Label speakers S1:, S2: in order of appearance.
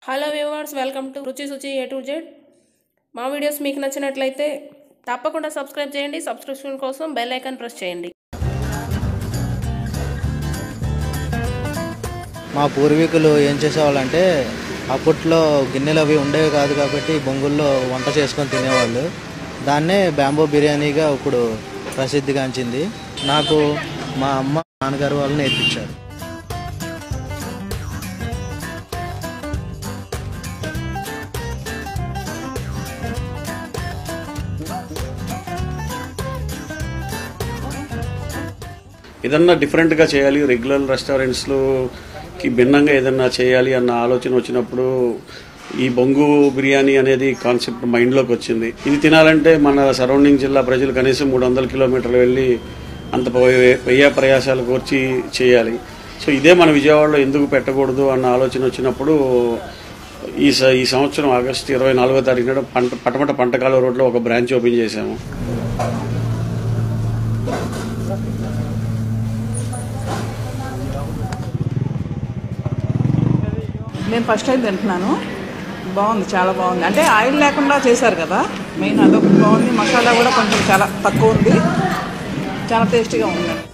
S1: hello viewers welcome to Ruchi Suchi A to Z మా videos మీకు నచ్చినట్లయితే తప్పకుండా సబ్స్క్రైబ్ చేయండి సబ్స్క్రిప్షన్ కోసం బెల్ ఐకాన్ ప్రెస్ చేయండి
S2: మా పూర్వీకులు ఏం చేసేవాళ్ళంటే అప్పట్లో గిన్నెలు అవి ఉండేవి కాదు కాబట్టి బొంగుల్లో వంట చేసుకొని తినేవాళ్ళు దాన్నే బ్యాంబో బిర్యానీగా ఇప్పుడు ప్రసిద్ధిగాంచింది నాకు మా అమ్మ నాన్నగారు వాళ్ళు నేర్పించారు
S3: ఏదన్నా డిఫరెంట్గా చేయాలి రెగ్యులర్ రెస్టారెంట్స్లోకి భిన్నంగా ఏదన్నా చేయాలి అన్న ఆలోచన వచ్చినప్పుడు ఈ బొంగు బిర్యానీ అనేది కాన్సెప్ట్ మైండ్లోకి వచ్చింది ఇది తినాలంటే మన సరౌండింగ్ జిల్లా ప్రజలు కనీసం మూడు వందల కిలోమీటర్లు వెళ్ళి అంత వ్యయ- వ్యయ ప్రయాసాలు కోర్చి చేయాలి సో ఇదే మన విజయవాడలో ఎందుకు పెట్టకూడదు అన్న ఆలోచన వచ్చినప్పుడు ఈ స- ఈ సంవత్సరం ఆగస్టు ఇరవై నాలుగో తారీఖున పంట పటమట పంటకాల రోడ్లో ఒక బ్రాంచ్ ఓపెన్ చేశాము
S4: నేను ఫస్ట్ టైం తింటున్నాను బాగుంది చాలా బాగుంది అంటే ఆయిల్ లేకుండా చేశారు కదా మెయిన్ అదొకటి బాగుంది మసాలా కూడా కొంచెం చాలా తక్కువ ఉంది చాలా టేస్టీగా ఉంది